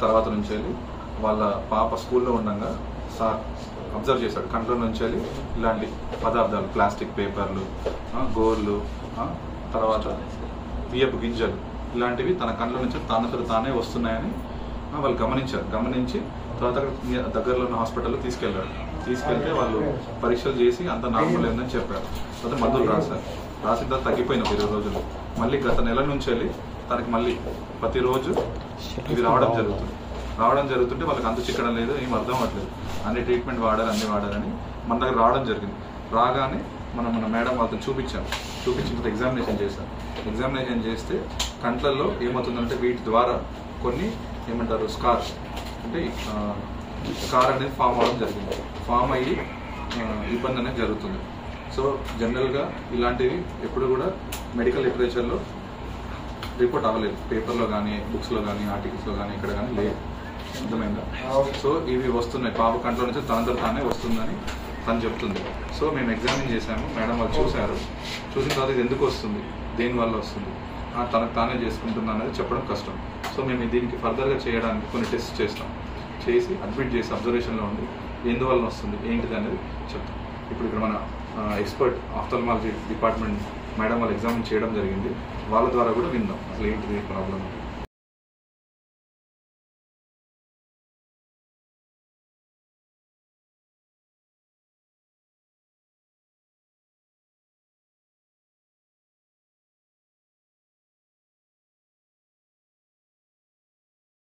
తర్వాత నుంచి వెళ్ళి వాళ్ళ పాప స్కూల్లో ఉండగా సార్ అబ్జర్వ్ చేశాడు కంట్లో నుంచి వెళ్ళి ఇలాంటి పదార్థాలు ప్లాస్టిక్ పేపర్లు ఆ, గోర్లు ఆ, తర్వాత బియ్యపు గింజలు ఇలాంటివి తన కళ్ళ నుంచి తానంతట తానే వస్తున్నాయని ఆ, వాళ్ళు గమనించారు గమనించి తర్వాత అక్కడ ని- దగ్గరలో ఉన్న హాస్పిటల్లో తీసుకెళ్లారు తీసుకెళ్తే వాళ్ళు పరీక్షలు చేసి అంత నార్మల్ ఏందని చెప్పారు తర్వాత మందులు రాశారు రాసిన తర్వాత తగ్గిపోయింది ఒక ఇరవై రోజులు మళ్ళీ గత నెల నుంచి వెళ్ళి తనకి మళ్ళీ ప్రతిరోజు ఇది రావడం జరుగుతుంది రావడం జరుగుతుంటే వాళ్ళకి అంత చిక్కడం లేదు ఏం అర్థం అవ్వట్లేదు అన్ని ట్రీట్మెంట్ వాడారు అన్ని వాడారని మన దగ్గర రావడం జరిగింది రాగానే మనం మన మేడం వాళ్ళతో చూపించాం చూపించిన తర్వాత ఎగ్జామినేషన్ చేశాం ఎగ్జామినేషన్ చేస్తే కంట్లలో ఏమవుతుందంటే వీటి ద్వారా కొన్ని ఏమంటారు స్కార్ అంటే స్కార్ అనేది ఫామ్ అవడం జరిగింది ఫామ్ అయ్యి ఆ, ఇబ్బంది అనేది జరుగుతుంది సో జనరల్గా ఇలాంటివి ఎప్పుడు కూడా మెడికల్ లిటరేచర్లో రిపోర్ట్ అవ్వలేదు పేపర్లో కానీ బుక్స్లో కానీ ఆర్టికల్స్లో కానీ ఇక్కడ కానీ లేదు అర్థమైందా సో ఇవి వస్తున్నాయి పాప కంట్లో నుంచి తనంతట తానే వస్తుందని తను చెప్తుంది సో మేము ఎగ్జామిన్ చేశాము మేడం వాళ్ళు చూశారు చూసిన తర్వాత ఇది ఎందుకు వస్తుంది దేని వల్ల వస్తుంది ఆ, తనకు తానే చేసుకుంటున్నా అనేది చెప్పడం కష్టం సో మేము దీనికి ఫర్దర్గా చేయడానికి కొన్ని టెస్ట్ చేస్తాం చేసి అడ్మిట్ చేసి అబ్జర్వేషన్లో ఉండి ఎందువల్ల వస్తుంది ఏంటిది అనేది చెప్తాం ఇప్పుడు ఇక్కడ మన ఎక్స్పర్ట్ ఆఫ్థల్మాలజీ డిపార్ట్మెంట్ మేడం వాళ్ళు ఎగ్జామిన్ చేయడం జరిగింది వాళ్ళ ద్వారా కూడా విందాం అసలు ఏంటిది ప్రాబ్లం